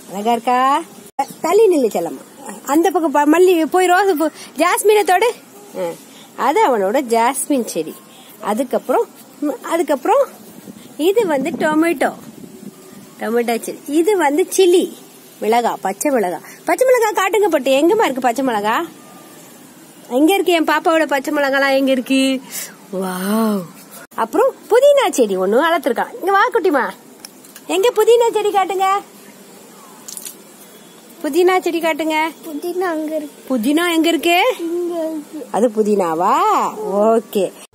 அழகா இருக்கா அஹ், தள்ளி நில்லு செல்லம்மா அந்த பக்கம் பா- மல்லி போய் ரோஸ் பூ ஜாஸ்மினை தொடு அஹ், அது அவனோட ஜாஸ்மின் செடி அதுக்கப்புறம் ம், அதுக்கப்புறம் இது வந்து டொமேட்டோ டொமேட்டோ சில்லி இது வந்து சில்லி மிளகா பச்சை மிளகா பச்சை மிளகா காட்டுங்க பட்டு எங்கம்மா இருக்கு பச்சை மிளகா எங்க இருக்கு என் பாப்பாவோட பச்சை மிளகாலாம் எங்க இருக்கு வாவ் அப்புறம் புதினா செடி ஒண்ணு வளர்த்துருக்கான் இங்க வா குட்டிமா எங்க புதினா செடி காட்டுங்க புதினா செடி காட்டுங்க புதினா அங்க இருக்கு புதினா எங்க இருக்கு இங்க இருக்கு அது புதினாவா ஓகே